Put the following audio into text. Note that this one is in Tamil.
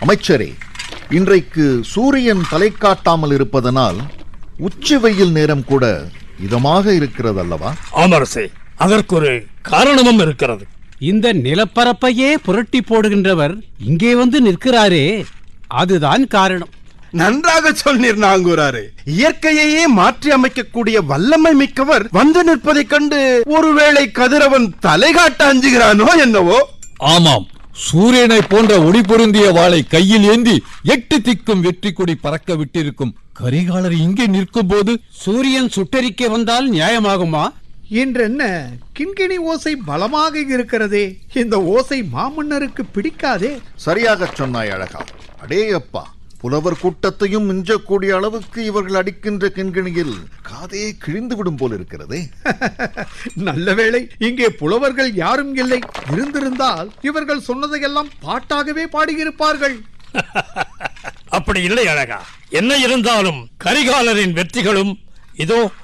அமைச்சரே இன்றைக்கு சூரியன் தலை காட்டாமல் இருப்பதனால் உச்சி வெயில் நேரம் கூட இதமாக இருக்கிறது அல்லவா ஆமரசே அதற்கொரு காரணமும் இருக்கிறது இந்த நிலப்பரப்பையே புரட்டி போடுகின்றவர் இங்கே வந்து நிற்கிறாரே அதுதான் காரணம் நன்றாக சொன்னீர் நாங்கூராரே இயற்கையையே மாற்றி அமைக்கக்கூடிய வல்லமை மிக்கவர் வந்து நிற்பதைக் கண்டு ஒருவேளை கதிரவன் தலை காட்ட அஞ்சுகிறானோ என்னவோ ஆமாம் சூரியனை போன்ற ஒளி பொருந்திய வாளை கையில் ஏந்தி எட்டு திக்கும் வெற்றி கொடி பறக்க விட்டிருக்கும் கரிகாலர் இங்கே நிற்கும் போது சூரியன் சுட்டரிக்க வந்தால் நியாயமாகுமா இன்றென்ன கிண்கிணி ஓசை பலமாக இருக்கிறதே இந்த ஓசை மாமன்னருக்கு பிடிக்காதே சரியாகச் சொன்னாய் அழகா அடே அப்பா புலவர் கூட்டத்தையும் மிஞ்சக்கூடிய அளவுக்கு இவர்கள் அடிக்கின்ற கிண்கிணியில் காதே கிழிந்து விடும் போல் இருக்கிறதே நல்ல வேளை இங்கே புலவர்கள் யாரும் இல்லை இருந்திருந்தால் இவர்கள் சொன்னதையெல்லாம் பாட்டாகவே பாடியிருப்பார்கள் அப்படி இல்லை அழகா என்ன இருந்தாலும் கரிகாலரின் வெற்றிகளும் இதோ